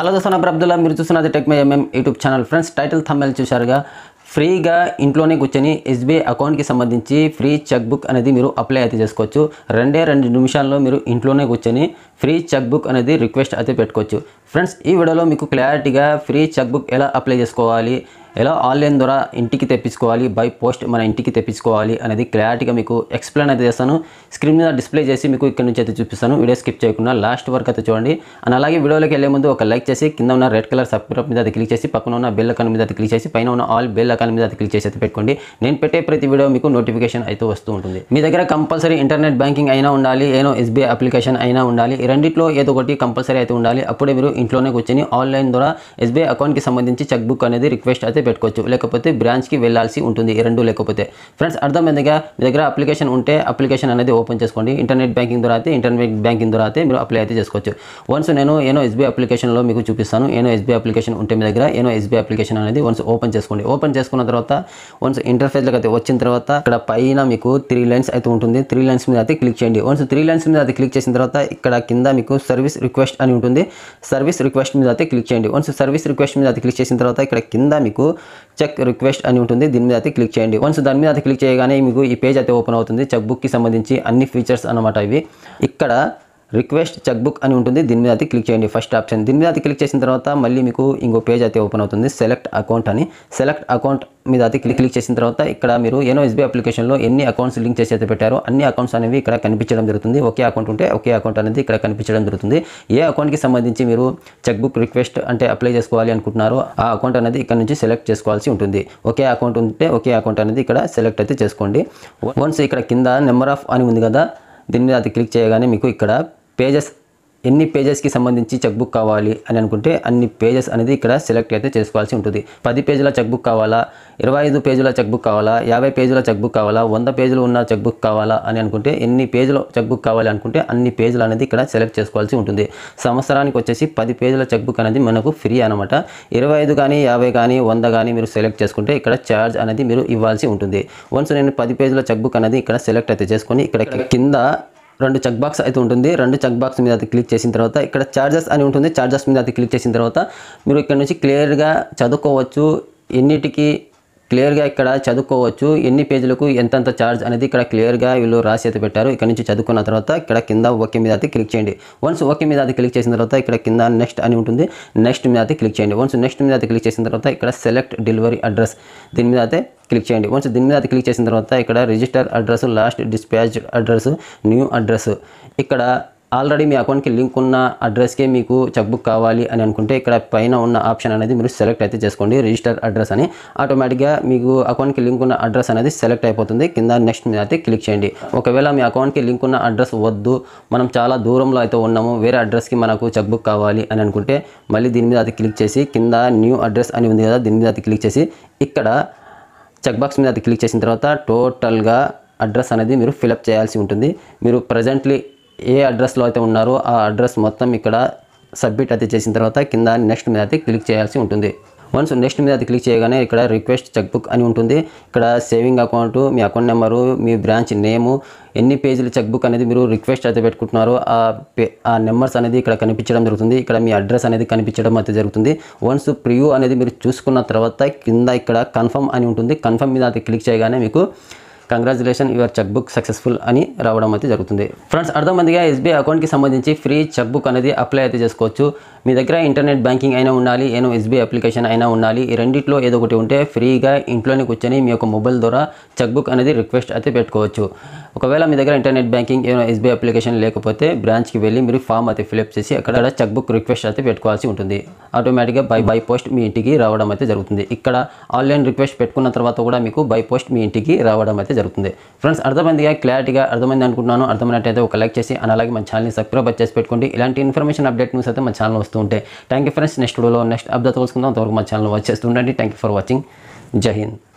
hello దోస్తాన Abdullah మీరు చూస్తున్నది tech my MM YouTube channel friends title thumbnail చూశారుగా ఫ్రీగా ఇంట్లోనే కూర్చొని ఎస్బీఐ అకౌంట్కి సంబంధించి ఫ్రీ చెక్ బుక్ అనేది మీరు అప్లై అయితే చేసుకోవచ్చు రెండే రెండు నిమిషాల్లో మీరు ఇంట్లోనే కూర్చొని ఫ్రీ చెక్ బుక్ అనేది రిక్వెస్ట్ అయితే పెట్టుకోవచ్చు ఫ్రెండ్స్ ఈ వీడియోలో మీకు క్లారిటీగా ఫ్రీ చెక్ బుక్ ఎలా అప్లై చేసుకోవాలి ఎలా ఆన్లైన్ ద్వారా ఇంటికి తెప్పించుకోవాలి బై పోస్ట్ మన ఇంటికి తెప్పించుకోవాలి అనేది క్లారిటీగా మీకు ఎక్స్ప్లెయిన్ అయితే చేస్తాను స్క్రీన్ మీద డిస్ప్లే చేసి మీకు ఇక్కడ నుంచి అయితే చూపిస్తాను వీడియో స్కిప్ చేయకుండా లాస్ట్ వరకు అయితే చూడండి అండ్ అలాగే వీడియోలోకి వెళ్ళే ముందు ఒక లైక్ చేసి కింద ఉన్న రెడ్ కలర్ సబ్స్క్రైబ్ మీద అది క్లిక్ చేసి పక్కన ఉన్న బెల్ అకాన్ మీద అది క్లిక్ చేసి పైన ఉన్న ఆల్ బెల్ అకాన్ మీద అది క్లిక్ చేసి అయితే పెట్టుకోండి నేను పెట్టే ప్రతి వీడియో మీకు నోటిఫికేషన్ అయితే వస్తూ ఉంటుంది మీ దగ్గర కంపల్సరీ ఇంటర్నెట్ బ్యాంకింగ్ అయినా ఉండాలి ఏనో ఎస్బీఐ అప్లికేషన్ అయినా ఉండాలి ఈ రెండిట్లో ఏదో ఒకటి కంపల్సరీ అయితే ఉండాలి అప్పుడే మీరు ఇంట్లోనే కూర్చొని ఆన్లైన్ ద్వారా ఎస్బీఐ అకౌంట్కి సంబంధించి చెక్ బుక్ అనేది రిక్వెస్ట్ అయితే పెట్టుకోవచ్చు లేకపోతే బ్రాంచ్కి వెళ్ళాల్సి ఉంటుంది ఈ రెండు లేకపోతే ఫ్రెండ్స్ అర్థమైందిగా మీ దగ్గర అప్లికేషన్ ఉంటే అప్లికేషన్ అనేది ఓపెన్ చేసుకోండి ఇంటర్నెట్ బ్యాంకింగ్ ద్వారా అయితే ఇంటర్నెట్ బ్యాంకింగ్ ద్వారా అయితే మీరు అప్లై అయితే చేసుకోవచ్చు వన్స్ నేను ఏనో ఎస్బీఐ అప్లికేషన్లో మీకు చూపిస్తాను ఏనో ఎస్బీఐ అప్లికేషన్ ఉంటే మీ దగ్గర ఏనో ఎస్బీఐ అప్లికేషన్ అనేది వన్స్ ఓపెన్ చేసుకోండి ఓపెన్ చేసుకున్న తర్వాత వన్స్ ఇంటర్ఫేస్లోకి అయితే వచ్చిన తర్వాత ఇక్కడ పైన మీకు త్రీ లైన్స్ అయితే ఉంటుంది త్రీ లైన్స్ మీద అయితే క్లిక్ చేయండి వన్స్ త్రీ లైన్స్ మీద అయితే క్లిక్ చేసిన తర్వాత ఇక్కడ కింద మీకు సర్వీస్ రిక్వెస్ట్ అని ఉంటుంది సర్వీస్ రిక్వెస్ట్ మీద అయితే క్లిక్ చేయండి వన్స్ సర్వీస్ రిక్వెస్ట్ మీద అయితే క్లిక్ చేసిన తర్వాత ఇక్కడ కింద మీకు చెక్ రిక్వెస్ట్ అని ఉంటుంది దీని మీద అయితే క్లిక్ చేయండి వన్స్ దాని మీద అయితే క్లిక్ చేయగానే మీకు ఈ పేజ్ అయితే ఓపెన్ అవుతుంది చెక్ బుక్కి సంబంధించి అన్ని ఫీచర్స్ అన్నమాట ఇవి ఇక్కడ రిక్వెస్ట్ చెక్ బుక్ అని ఉంటుంది దీని మీద అయితే క్లిక్ చేయండి ఫస్ట్ ఆప్షన్ దీని మీద అయితే క్లిక్ చేసిన తర్వాత మళ్ళీ మీకు ఇంకో పేజ్ అయితే ఓపెన్ అవుతుంది సెలెక్ట్ అకౌంట్ అని సెలెక్ట్ అకౌంట్ మీద అయితే క్లిక్ క్లిక్ చేసిన తర్వాత ఇక్కడ మీరు ఏనో ఎస్బీ అప్లికేషన్లో ఎన్ని అకౌంట్స్ లింక్ చేసి అయితే పెట్టారో అన్ని అకౌంట్స్ అనేవి ఇక్కడ కనిపించడం జరుగుతుంది ఒకే అకౌంట్ ఉంటే ఒకే అకౌంట్ అనేది ఇక్కడ కనిపించడం జరుగుతుంది ఏ అకౌంట్కి సంబంధించి మీరు చెక్ బుక్ రిక్వెస్ట్ అంటే అప్లై చేసుకోవాలి అనుకుంటున్నారో ఆ అకౌంట్ అనేది ఇక్కడ నుంచి సెలెక్ట్ చేసుకోవాల్సి ఉంటుంది ఒకే అకౌంట్ ఉంటే ఒకే అకౌంట్ అనేది ఇక్కడ సెలెక్ట్ అయితే చేసుకోండి వన్స్ ఇక్కడ కింద నెంబర్ ఆఫ్ అని ఉంది కదా దీని మీద అది క్లిక్ చేయగానే మీకు ఇక్కడ పేజెస్ ఎన్ని పేజెస్కి సంబంధించి చెక్ బుక్ కావాలి అని అనుకుంటే అన్ని పేజెస్ అనేది ఇక్కడ సెలెక్ట్ అయితే చేసుకోవాల్సి ఉంటుంది పది పేజీల చెక్ బుక్ కావాలా ఇరవై ఐదు పేజీల చెక్ బుక్ కావాలా యాభై పేజీల చెక్ బుక్ కావాలా వంద పేజీలు ఉన్న చెక్ బుక్ కావాలా అని అనుకుంటే ఎన్ని పేజీల చెక్ బుక్ కావాలి అనుకుంటే అన్ని పేజీలు అనేది ఇక్కడ సెలెక్ట్ చేసుకోవాల్సి ఉంటుంది సంవత్సరానికి వచ్చేసి పది పేజీల చెక్ బుక్ అనేది మనకు ఫ్రీ అనమాట ఇరవై ఐదు కానీ యాభై కానీ వంద కానీ మీరు సెలెక్ట్ చేసుకుంటే ఇక్కడ ఛార్జ్ అనేది మీరు ఇవ్వాల్సి ఉంటుంది వన్స్ నేను పది పేజీల చెక్ బుక్ అనేది ఇక్కడ సెలెక్ట్ అయితే చేసుకొని ఇక్కడ కింద రెండు చెక్ బాక్స్ అయితే ఉంటుంది రెండు చెక్ బాక్స్ మీద అయితే క్లిక్ చేసిన తర్వాత ఇక్కడ చార్జెస్ అని ఉంటుంది చార్జెస్ మీద అయితే క్లిక్ చేసిన తర్వాత మీరు ఇక్కడ నుంచి క్లియర్గా చదువుకోవచ్చు ఎన్నిటికి క్లియర్గా ఇక్కడ చదువుకోవచ్చు ఎన్ని పేజీలకు ఎంతెంత ఛార్జ్ అనేది ఇక్కడ క్లియర్గా వీళ్ళు రాసి అయితే పెట్టారు ఇక్కడ నుంచి చదువుకున్న తర్వాత ఇక్కడ కింద ఓకే మీద అయితే క్లిక్ చేయండి వన్స్ ఓకే మీద అయితే క్లిక్ చేసిన తర్వాత ఇక్కడ కింద నెక్స్ట్ అని ఉంటుంది నెక్స్ట్ మీద అయితే క్లిక్ చేయండి వన్స్ నెక్స్ట్ మీద అయితే క్లిక్ చేసిన తర్వాత ఇక్కడ సెలెక్ట్ డెలివరీ అడ్రస్ దీని మీద అయితే క్లిక్ చేయండి వన్స్ దీని మీద అయితే క్లిక్ చేసిన తర్వాత ఇక్కడ register address last dispatch address new address ఇక్కడ ఆల్రెడీ మీ అకౌంట్కి లింక్ ఉన్న అడ్రస్కే మీకు చెక్ బుక్ కావాలి అని అనుకుంటే ఇక్కడ పైన ఉన్న ఆప్షన్ అనేది మీరు సెలెక్ట్ అయితే చేసుకోండి రిజిస్టర్ అడ్రస్ అని ఆటోమేటిక్గా మీకు అకౌంట్కి లింక్ ఉన్న అడ్రస్ అనేది సెలెక్ట్ అయిపోతుంది కింద నెక్స్ట్ మీద అయితే క్లిక్ చేయండి ఒకవేళ మీ అకౌంట్కి లింక్ ఉన్న అడ్రస్ వద్దు మనం చాలా దూరంలో అయితే ఉన్నాము వేరే అడ్రస్కి మనకు చెక్ బుక్ కావాలి అని అనుకుంటే మళ్ళీ దీని మీద అయితే క్లిక్ చేసి కింద న్యూ అడ్రస్ అని ఉంది కదా దీని మీద అయితే క్లిక్ చేసి ఇక్కడ చెక్ బాక్స్ మీద అది క్లిక్ చేసిన తర్వాత టోటల్గా అడ్రస్ అనేది మీరు ఫిలప్ చేయాల్సి ఉంటుంది మీరు ప్రజెంట్లీ ఏ అడ్రస్లో అయితే ఉన్నారో ఆ అడ్రస్ మొత్తం ఇక్కడ సబ్మిట్ అయితే చేసిన తర్వాత కింద నెక్స్ట్ మీద అయితే క్లిక్ చేయాల్సి ఉంటుంది వన్స్ నెక్స్ట్ మీద అది క్లిక్ చేయగానే ఇక్కడ రిక్వెస్ట్ చెక్ బుక్ అని ఉంటుంది ఇక్కడ సేవింగ్ అకౌంట్ మీ అకౌంట్ నెంబరు మీ బ్రాంచ్ నేము ఎన్ని పేజీల చెక్ బుక్ అనేది మీరు రిక్వెస్ట్ అయితే పెట్టుకుంటున్నారో ఆ పే ఆ నెంబర్స్ అనేది ఇక్కడ కనిపించడం జరుగుతుంది ఇక్కడ మీ అడ్రస్ అనేది కనిపించడం అయితే జరుగుతుంది వన్స్ ప్రివ్యూ అనేది మీరు చూసుకున్న తర్వాత కింద ఇక్కడ కన్ఫర్మ్ అని ఉంటుంది కన్ఫర్మ్ మీద అది క్లిక్ చేయగానే మీకు congratulation your cheque book successful అని రావడం అయితే జరుగుతుంది ఫ్రెండ్స్ అర్థమందిగా ఎస్బీఐ అకౌంట్కి సంబంధించి ఫ్రీ చెక్ బుక్ అనేది అప్లై అయితే చేసుకోవచ్చు మీ దగ్గర ఇంటర్నెట్ బ్యాంకింగ్ అయినా ఉండాలి ఏనో ఎస్బీఐ అప్లికేషన్ అయినా ఉండాలి ఈ రెండిట్లో ఏదో ఒకటి ఉంటే ఫ్రీగా ఇంట్లోనే కూర్చొని మీ యొక్క మొబైల్ ద్వారా చెక్ బుక్ అనేది రిక్వెస్ట్ అయితే పెట్టుకోవచ్చు ఒకవేళ మీ దగ్గర ఇంటర్నెట్ బ్యాంకింగ్ ఏమైనా ఎస్బీఐ అప్లికేషన్ లేకపోతే బ్రాంచ్కి వెళ్ళి మీరు ఫామ్ అయితే ఫిల్అప్ చేసి అక్కడ చెక్ బుక్ రిక్వెస్ట్ అయితే పెట్టుకోవాల్సి ఉంటుంది ఆటోమేటిక్గా బై బై పోస్ట్ మీ ఇంటికి రావడం అయితే జరుగుతుంది ఇక్కడ ఆన్లైన్ రిక్వెస్ట్ పెట్టుకున్న తర్వాత కూడా మీకు బై పోస్ట్ మీ ఇంటికి రావడం అయితే జరుగుతుంది ఫ్రెండ్స్ అర్థమైందిగా క్లారిటీగా అర్థమైంది అనుకుంటున్నాను అర్థమైనట్టయితే ఒక లైక్ చేసి అండ్ అలాగే మన ఛానల్ని సబ్స్క్రైబ్ చేసి పెట్టుకోండి ఇలాంటి ఇన్ఫర్మేషన్ అప్డేట్ న్యూస్ అయితే మన ఛానల్ వస్తూ ఉంటాయి థ్యాంక్ యూ ఫ్రెండ్స్ నెక్స్ట్ వీడియోలో నెక్స్ట్ అప్డేట్ తెలుసుకుందాం అంతవరకు మన ఛానల్ వాచ్ చేస్తుండండి thank you for watching Jai Hind